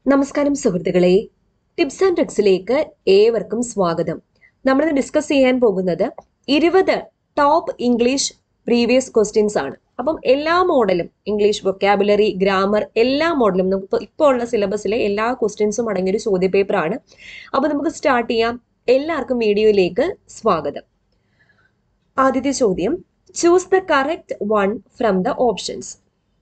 നമസ്കാരം സുഹൃത്തുക്കളെ tips and ട്രിക്സിലേക്ക് ഏവർക്കും സ്വാഗതം നമ്മളിന്ന് ഡിസ്കസ് ചെയ്യാൻ പോകുന്നത് ഇരുപത് ടോപ്പ് ഇംഗ്ലീഷ് പ്രീവിയസ് ക്വസ്റ്റ്യൻസ് ആണ് അപ്പം എല്ലാ മോഡലും ഇംഗ്ലീഷ് വൊക്കാബുലറി ഗ്രാമർ എല്ലാ മോഡലും നമുക്ക് ഇപ്പോൾ ഉള്ള സിലബസിലെ എല്ലാ ക്വസ്റ്റ്യൻസും അടങ്ങിയൊരു ചോദ്യപേപ്പറാണ് അപ്പോൾ നമുക്ക് സ്റ്റാർട്ട് ചെയ്യാം എല്ലാവർക്കും വീഡിയോയിലേക്ക് സ്വാഗതം ആദ്യത്തെ ചോദ്യം choose the correct one from the options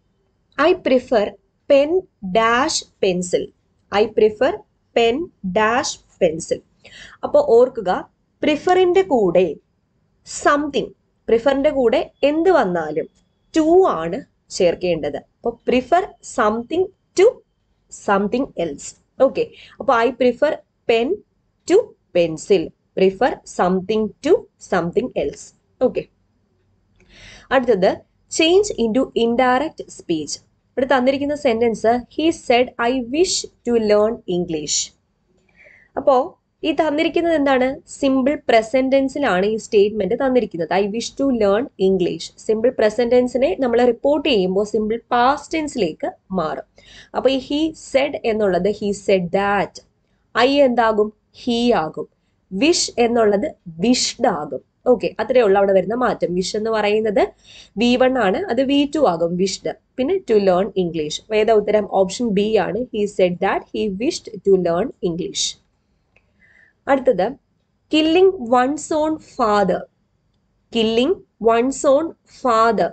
I prefer pen dash pencil I prefer pen dash pencil അപ്പോൾ ഓർക്കുക പ്രിഫറിൻ്റെ കൂടെ സംതിങ് പ്രിഫറിൻ്റെ കൂടെ എന്ത് വന്നാലും ടു ആണ് ചേർക്കേണ്ടത് അപ്പോൾ prefer something to something else okay അപ്പോൾ I prefer pen to pencil prefer something to something else okay അടുത്തത് change into indirect speech ഇവിടെ തന്നിരിക്കുന്ന sentence he said I wish to learn English അപ്പോൾ ഈ തന്നിരിക്കുന്നത് എന്താണ് സിമ്പിൾ പ്രസന്റൻസിലാണ് ഈ സ്റ്റേറ്റ്മെന്റ് തന്നിരിക്കുന്നത് I wish to learn English simple പ്രസന്റൻസിനെ നമ്മൾ റിപ്പോർട്ട് ചെയ്യുമ്പോൾ സിമ്പിൾ പാസ്റ്റ് ടെൻസിലേക്ക് മാറും അപ്പോൾ ഈ ഹി സെഡ് എന്നുള്ളത് ഹി സെഡ് ദാറ്റ് ഐ എന്താകും ഹീ ആകും വിഷ് എന്നുള്ളത് വിഷ്ഡ് ആകും ഓക്കെ അത്രയേ ഉള്ളൂ അവിടെ വരുന്ന മാറ്റം വിഷ് എന്ന് പറയുന്നത് വി വൺ ആണ് അത് വി ടു ആകും വിഷ്ഡ് പിന്നെ ടു ലേൺ ഇംഗ്ലീഷ് വേദ ഉത്തരം ഓപ്ഷൻ ബി ആണ് he said that he wished to learn English അടുത്തത് killing one's own father killing one's own father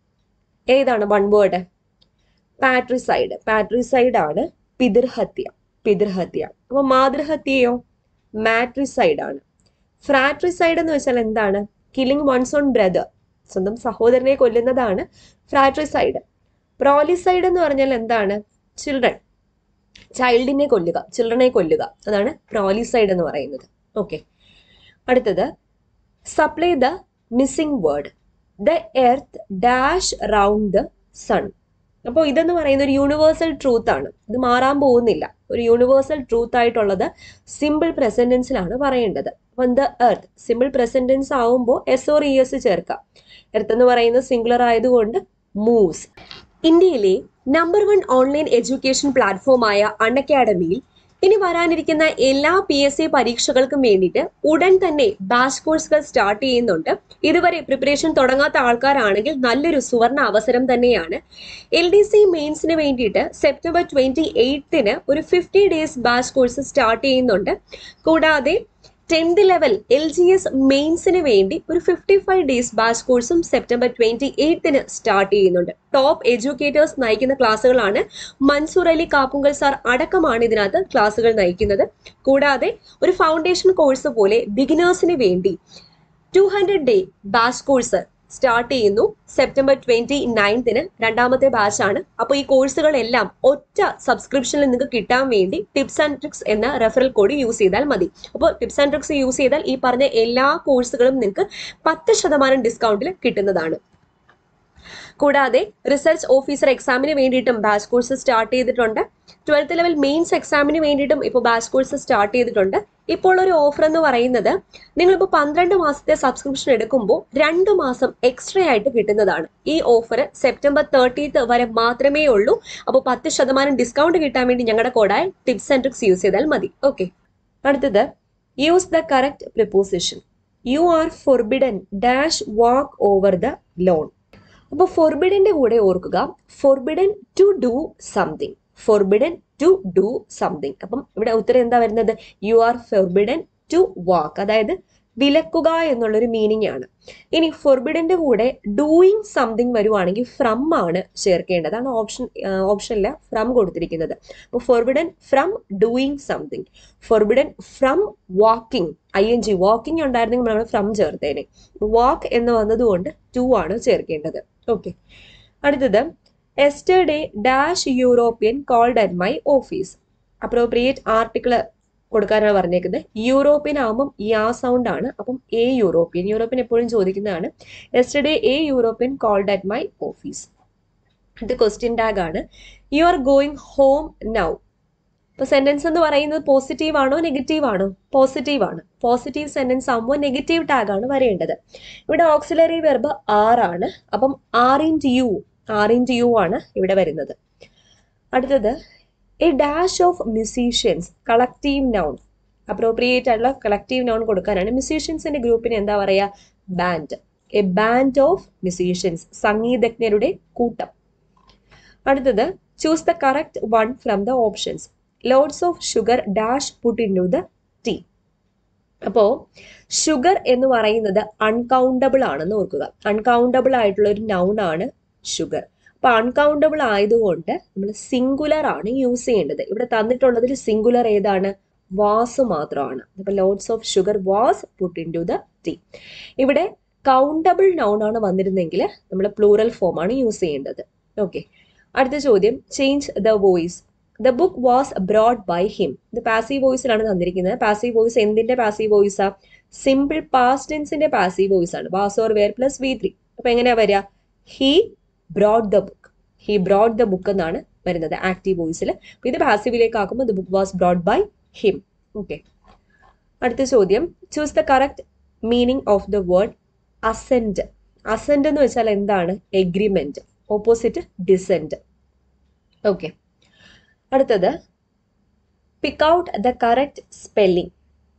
ഏതാണ് വൺ വേർഡ് പാട്രിസൈഡ് പാട്രിസൈഡ് ആണ് പിതൃഹത്യ പിതൃഹത്യ അപ്പൊ മാതൃഹത്യയോ മാട്രിസൈഡ് ആണ് ഫ്രാട്രിസൈഡ് എന്ന് വെച്ചാൽ എന്താണ് കില്ലിംഗ് വൺസ് ഓൺ ബ്രദർ സ്വന്തം സഹോദരനെ കൊല്ലുന്നതാണ് ഫ്രാട്രിസൈഡ് പ്രോലിസൈഡ് എന്ന് പറഞ്ഞാൽ എന്താണ് ചിൽഡ്രൻ ചൈൽഡിനെ കൊല്ലുക ചിൽഡ്രനെ കൊല്ലുക അതാണ് പ്രോലിസൈഡ് എന്ന് പറയുന്നത് ഓക്കെ അടുത്തത് supply the missing word the earth dash round the sun അപ്പോൾ ഇതെന്ന് പറയുന്ന ഒരു യൂണിവേഴ്സൽ ട്രൂത്ത് ആണ് ഇത് മാറാൻ പോകുന്നില്ല ഒരു യൂണിവേഴ്സൽ ട്രൂത്ത് ആയിട്ടുള്ളത് സിമ്പിൾ പ്രസന്റൻസിലാണ് പറയേണ്ടത് അപ്പം ദ എർത്ത് സിമ്പിൾ പ്രസന്റൻസ് ആവുമ്പോൾ എസ് ഓർ ഇ എസ് ചേർക്കാം എർത്ത് എന്ന് പറയുന്നത് സിംഗുലർ ആയതുകൊണ്ട് മൂവ്സ് ഇന്ത്യയിലെ നമ്പർ വൺ ഓൺലൈൻ എഡ്യൂക്കേഷൻ പ്ലാറ്റ്ഫോമായ അൺ അക്കാഡമിയിൽ ഇനി വരാനിരിക്കുന്ന എല്ലാ പി എസ് സി പരീക്ഷകൾക്കും വേണ്ടിയിട്ട് ഉടൻ തന്നെ ബാച്ച് കോഴ്സുകൾ സ്റ്റാർട്ട് ചെയ്യുന്നുണ്ട് ഇതുവരെ പ്രിപ്പറേഷൻ തുടങ്ങാത്ത ആൾക്കാരാണെങ്കിൽ നല്ലൊരു സുവർണ അവസരം തന്നെയാണ് എൽ ഡി സി മെയിൻസിന് വേണ്ടിയിട്ട് സെപ്റ്റംബർ ട്വന്റി എയ്ത്തിന് ഒരു fifty days batch course start ചെയ്യുന്നുണ്ട് കൂടാതെ tenth level L G S മെയിൻസിന് വേണ്ടി ഒരു ഫിഫ്റ്റി ഫൈവ് ഡേയ്സ് ബാച്ച് കോഴ്സും സെപ്റ്റംബർ ട്വന്റി എയ്ത്തിന് സ്റ്റാർട്ട് ചെയ്യുന്നുണ്ട് ടോപ്പ് എഡ്യൂക്കേറ്റേഴ്സ് നയിക്കുന്ന ക്ലാസ്സുകളാണ് മൻസൂർ അലി കാപ്പുങ്കൽ സാർ അടക്കമാണ് ഇതിനകത്ത് ക്ലാസ്സുകൾ നയിക്കുന്നത് കൂടാതെ ഒരു ഫൗണ്ടേഷൻ കോഴ്സ് പോലെ ബിഗിനേഴ്സിന് വേണ്ടി two hundred day batch course start ചെയ്യുന്നു സെപ്റ്റംബർ ട്വന്റി നയൻത്തിന് രണ്ടാമത്തെ ബാച്ചാണ് അപ്പോൾ ഈ കോഴ്സുകളെല്ലാം ഒറ്റ സബ്സ്ക്രിപ്ഷനിൽ നിങ്ങൾക്ക് കിട്ടാൻ വേണ്ടി ടിപ്സ് ആൻഡ് ട്രിക്സ് എന്ന റെഫറൽ കോഡ് യൂസ് ചെയ്താൽ മതി അപ്പോൾ ടിപ്സ് ആൻഡ് ട്രിക്സ് യൂസ് ചെയ്താൽ ഈ പറഞ്ഞ എല്ലാ കോഴ്സുകളും നിങ്ങൾക്ക് പത്ത് ശതമാനം ഡിസ്കൗണ്ടിൽ കിട്ടുന്നതാണ് കൂടാതെ റിസർച്ച് ഓഫീസർ എക്സാമിന് വേണ്ടിയിട്ടും ബാച്ച് കോഴ്സ് സ്റ്റാർട്ട് ചെയ്തിട്ടുണ്ട് ട്വൽത്ത് ലെവൽ മെയിൻസ് എക്സാമിന് വേണ്ടിയിട്ടും ഇപ്പോൾ ബാച്ച് കോഴ്സ് സ്റ്റാർട്ട് ചെയ്തിട്ടുണ്ട് ഇപ്പോൾ ഒരു ഓഫർ എന്ന് പറയുന്നത് നിങ്ങളിപ്പോൾ പന്ത്രണ്ട് മാസത്തെ സബ്സ്ക്രിപ്ഷൻ എടുക്കുമ്പോൾ രണ്ട് മാസം എക്സ്ട്രാ ആയിട്ട് കിട്ടുന്നതാണ് ഈ ഓഫർ സെപ്റ്റംബർ തേർട്ടീത്ത് വരെ മാത്രമേ ഉള്ളൂ അപ്പോൾ പത്ത് ശതമാനം ഡിസ്കൗണ്ട് കിട്ടാൻ വേണ്ടി ഞങ്ങളുടെ കോഡായ ടിപ്സ് ആൻഡ് ട്രിക്സ് യൂസ് ചെയ്താൽ മതി ഓക്കെ അടുത്തത് use the correct preposition you are forbidden dash walk over the lawn അപ്പോൾ ഫോർബിഡന്റെ കൂടെ ഓർക്കുക forbidden to do something forbidden to do something അപ്പം ഇവിടെ ഉത്തരം എന്താ വരുന്നത് you are forbidden to walk അതായത് വിലക്കുക എന്നുള്ളൊരു മീനിങ് ആണ് ഇനി ഫോർബിഡന്റെ കൂടെ ഡൂയിങ് സംതിങ് വരുവാണെങ്കിൽ ഫ്രം ആണ് ചേർക്കേണ്ടത് അതാണ് ഓപ്ഷൻ ഓപ്ഷനിൽ ഫ്രം കൊടുത്തിരിക്കുന്നത് അപ്പോൾ forbidden from doing something forbidden from walking I N G walking ഉണ്ടായിരുന്നെങ്കിൽ നമ്മൾ ഫ്രം ചേർത്തേനെ വാക്ക് എന്ന് വന്നതുകൊണ്ട് ടു ആണ് ചേർക്കേണ്ടത് ഓക്കെ അടുത്തത് yesterday dash European called at my office appropriate article കൊടുക്കാനാണ് പറഞ്ഞേക്കുന്നത് യൂറോപ്യൻ ആകുമ്പം യാ സൗണ്ട് ആണ് അപ്പം എ യൂറോപ്യൻ യൂറോപ്യൻ എപ്പോഴും ചോദിക്കുന്നതാണ് yesterday a European called at my office ഇത് ക്വസ്റ്റ്യൻ ടാഗ് ആണ് you are going home now ഇപ്പോൾ സെൻറ്റൻസ് എന്ന് പറയുന്നത് പോസിറ്റീവ് ആണോ നെഗറ്റീവ് ആണോ പോസിറ്റീവ് ആണ് പോസിറ്റീവ് സെൻറ്റൻസ് ആകുമ്പോൾ നെഗറ്റീവ് ടാഗ് ആണ് വരേണ്ടത് ഇവിടെ ഓക്സിലറി വെർബ് ആർ ആണ് അപ്പം aren't you aren't you ആണ് ഇവിടെ വരുന്നത് അടുത്തത് a dash of musicians collective noun appropriate ആയിട്ടുള്ള കളക്റ്റീവ് നൗൺ കൊടുക്കാനാണ് മ്യൂസീഷ്യൻസിന്റെ ഗ്രൂപ്പിന് എന്താ പറയുക band A band of musicians സംഗീതജ്ഞരുടെ കൂട്ടം അടുത്തത് choose the correct one from the options lots of sugar dash put into the tea അപ്പോൾ ഷുഗർ എന്ന് പറയുന്നത് അൺകൗണ്ടബിൾ ആണെന്ന് ഓർക്കുക അൺകൗണ്ടബിൾ ആയിട്ടുള്ള ഒരു നൗൺ ആണ് ഷുഗർ അപ്പൊ അൺകൗണ്ടബിൾ ആയതുകൊണ്ട് നമ്മൾ സിംഗുലർ ആണ് യൂസ് ചെയ്യേണ്ടത് ഇവിടെ തന്നിട്ടുള്ളതിൽ സിംഗുലർ ഏതാണ് വാസ് മാത്രമാണ് അപ്പൊ lots of sugar was put into the tea ഇവിടെ കൗണ്ടബിൾ നൗൺ ആണ് വന്നിരുന്നെങ്കിൽ നമ്മൾ പ്ലൂറൽ ഫോം ആണ് യൂസ് ചെയ്യേണ്ടത് ഓക്കെ അടുത്ത ചോദ്യം change the voice the book was brought by him ഇത് പാസീവ് വോയിസിലാണ് തന്നിരിക്കുന്നത് പാസീവ് വോയിസ് എന്തിന്റെ പാസീവ് വോയിസാ സിമ്പിൾ പാസ്റ്റ് ടെൻസിന്റെ പാസീവ് വോയിസ് ആണ് was or were plus V three അപ്പൊ എങ്ങനെയാ വരിക he brought the book he brought the book എന്നാണ് വരുന്നത് ആക്റ്റീവ് വോയിസിൽ ഇത് പാസീവിലേക്ക് ആക്കുമ്പോൾ the book was brought by him okay അടുത്ത ചോദ്യം choose the correct meaning of the word assent assent എന്ന് വെച്ചാൽ എന്താണ് എഗ്രിമെന്റ് ഓപ്പോസിറ്റ് ഡിസെൻറ്റ് ഓക്കെ അടുത്തത് pick out the correct spelling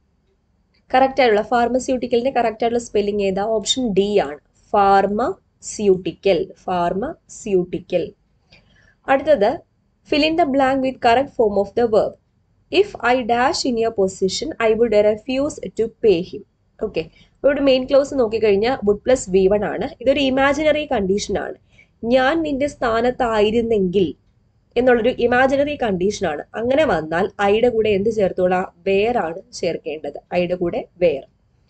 correct ആയിട്ടുള്ള ഫാർമസ്യൂട്ടിക്കലിന്റെ കറക്റ്റ് ആയിട്ടുള്ള സ്പെല്ലിംഗ് ഏതാ ഓപ്ഷൻ ഡി ആണ് ഫാർമസ്യൂട്ടിക്കൽ ഫാർമസ്യൂട്ടിക്കൽ അടുത്തത് fill in the blank with correct form of the verb if I dash in your position I would refuse to pay him okay ഇവിടെ main clause നോക്കിക്കഴിഞ്ഞാൽ would plus V one ആണ് ഇതൊരു imaginary condition ആണ് ഞാൻ നിന്റെ സ്ഥാനത്തായിരുന്നെങ്കിൽ എന്നുള്ളൊരു imaginary കണ്ടീഷനാണ് അങ്ങനെ വന്നാൽ ഐയുടെ കൂടെ എന്ത് ചേർത്തോളാം വേർ ആണ് ചേർക്കേണ്ടത് ഐയുടെ കൂടെ വേർ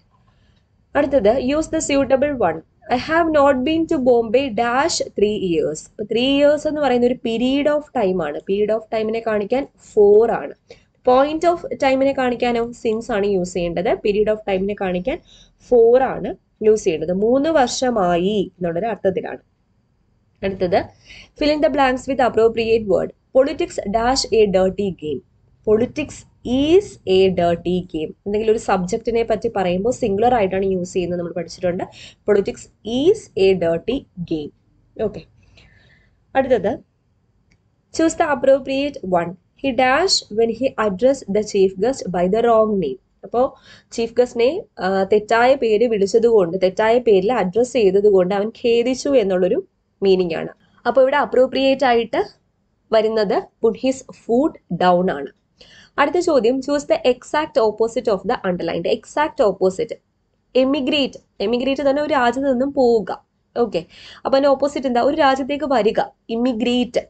അടുത്തത് use the suitable one I have not been to Bombay dash three years three years എന്ന് പറയുന്ന ഒരു പീരീഡ് ഓഫ് ടൈം ആണ് പീരീഡ് ഓഫ് ടൈമിനെ കാണിക്കാൻ ഫോർ ആണ് പോയിന്റ് ഓഫ് ടൈമിനെ കാണിക്കാനോ സിൻസ് ആണ് യൂസ് ചെയ്യേണ്ടത് പീരീഡ് ഓഫ് ടൈമിനെ കാണിക്കാൻ ഫോർ ആണ് യൂസ് ചെയ്യേണ്ടത് മൂന്ന് വർഷമായി എന്നുള്ളൊരു അർത്ഥത്തിലാണ് അടുത്തത് fill in the blanks with appropriate word politics dash a dirty game politics is a dirty game എന്തെങ്കിലും ഒരു സബ്ജക്റ്റിനെ പറ്റി പറയുമ്പോൾ സിംഗുലർ ആയിട്ടാണ് യൂസ് ചെയ്യുന്നത് നമ്മൾ പഠിച്ചിട്ടുണ്ട് politics is a dirty game okay അടുത്തത് choose the appropriate one he dash when he address the chief guest by the wrong name അപ്പോൾ ചീഫ് ഗസ്റ്റിനെ തെറ്റായ പേര് വിളിച്ചതുകൊണ്ട് തെറ്റായ പേരിൽ അഡ്രസ്സ് ചെയ്തതുകൊണ്ട് അവൻ ഖേദിച്ചു എന്നുള്ളൊരു മീനിങ് ആണ് അപ്പോൾ ഇവിടെ അപ്രോപ്രിയേറ്റ് ആയിട്ട് വരുന്നത് പുട്ട് ഹിസ് ഫുഡ് ഡൗൺ ആണ് അടുത്ത ചോദ്യം choose the exact opposite of the underlined exact opposite emigrate emigrate തന്നെ ഒരു രാജ്യത്ത് നിന്നും പോവുക ഓക്കെ അപ്പൊ അതിന്റെ ഓപ്പോസിറ്റ് എന്താ ഒരു രാജ്യത്തേക്ക് വരിക ഇമിഗ്രേറ്റ്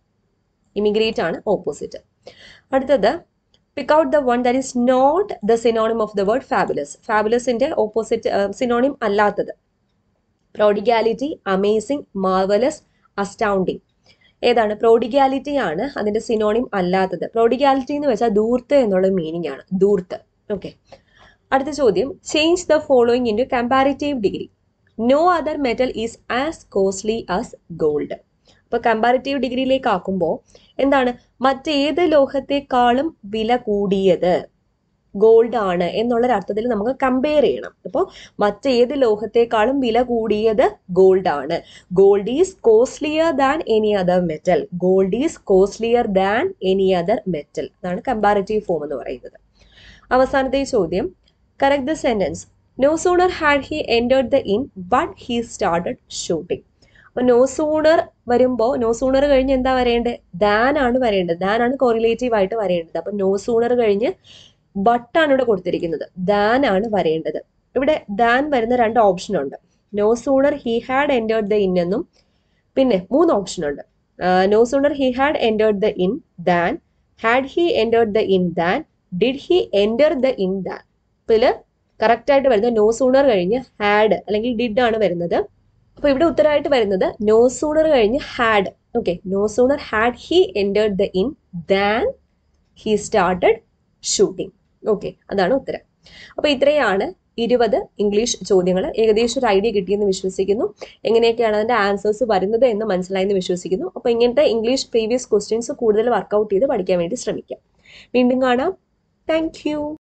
ഇമിഗ്രേറ്റ് ആണ് ഓപ്പോസിറ്റ് അടുത്തത് pick out the one that is not the synonym of the word fabulous ഫാബുലസിന്റെ ഓപ്പോസിറ്റ് സിനോണിം അല്ലാത്തത് പ്രോഡിഗാലിറ്റി അമേസിംഗ് മാർവലസ് അസ്റ്റൗണ്ടിങ് ഏതാണ് പ്രോഡിഗാലിറ്റി ആണ് അതിന്റെ സിനോണിം അല്ലാത്തത് പ്രോഡിഗാലിറ്റി എന്ന് വെച്ചാൽ ദൂർത്ത് എന്നുള്ള മീനിങ് ആണ് ദൂർത്ത് ഓക്കെ അടുത്ത ചോദ്യം change the following into comparative degree no other metal is as costly as gold അപ്പൊ കമ്പാരിറ്റീവ് ഡിഗ്രിയിലേക്ക് ആക്കുമ്പോൾ എന്താണ് മറ്റേത് ലോഹത്തെക്കാളും വില കൂടിയത് ഗോൾഡ് ആണ് എന്നുള്ളൊരർത്ഥത്തിൽ നമുക്ക് കമ്പയർ ചെയ്യണം അപ്പോൾ മറ്റേത് ലോഹത്തെക്കാളും വില കൂടിയത് ഗോൾഡ് ആണ് gold is costlier than any other metal gold is costlier than any other metal അതാണ് കമ്പാരിറ്റീവ് ഫോം എന്ന് പറയുന്നത് അവസാനത്തെ ചോദ്യം correct the sentence no sooner had he entered the inn but he started shooting അപ്പൊ no sooner വരുമ്പോൾ no sooner കഴിഞ്ഞ് എന്താ വരേണ്ടത് ദാൻ ആണ് വരേണ്ടത് ദാൻ ആണ് കോറിലേറ്റീവ് ആയിട്ട് വരേണ്ടത് അപ്പൊ നോ സൂണർ കഴിഞ്ഞ് ബട്ടാണ് ഇവിടെ കൊടുത്തിരിക്കുന്നത് ദാൻ ആണ് വരേണ്ടത് ഇവിടെ ദാൻ വരുന്ന രണ്ട് ഓപ്ഷൻ ഉണ്ട് no sooner he had entered the inn എന്നും പിന്നെ മൂന്ന് ഓപ്ഷൻ ഉണ്ട് no sooner he had entered the inn than had he entered the inn than did he enter the inn than ഇതിൽ കറക്റ്റ് ആയിട്ട് വരുന്നത് നോ സൂണർ കഴിഞ്ഞ് had അല്ലെങ്കിൽ did ആണ് വരുന്നത് അപ്പൊ ഇവിടെ ഉത്തരമായിട്ട് വരുന്നത് നോ സൂണർ കഴിഞ്ഞ് had okay no sooner had he entered the inn than he started shooting okay അതാണ് ഉത്തരം അപ്പൊ ഇത്രയാണ് ഇരുപത് ഇംഗ്ലീഷ് ചോദ്യങ്ങൾ ഏകദേശം ഒരു ഐഡിയ കിട്ടിയെന്ന് വിശ്വസിക്കുന്നു എങ്ങനെയൊക്കെയാണ് അതിന്റെ ആൻസേഴ്സ് വരുന്നത് എന്ന് മനസ്സിലായെന്ന് വിശ്വസിക്കുന്നു അപ്പൊ ഇങ്ങനത്തെ ഇംഗ്ലീഷ് പ്രീവിയസ് ക്വസ്റ്റ്യൻസ് കൂടുതൽ വർക്കൗട്ട് ചെയ്ത് പഠിക്കാൻ വേണ്ടി ശ്രമിക്കാം വീണ്ടും കാണാം താങ്ക്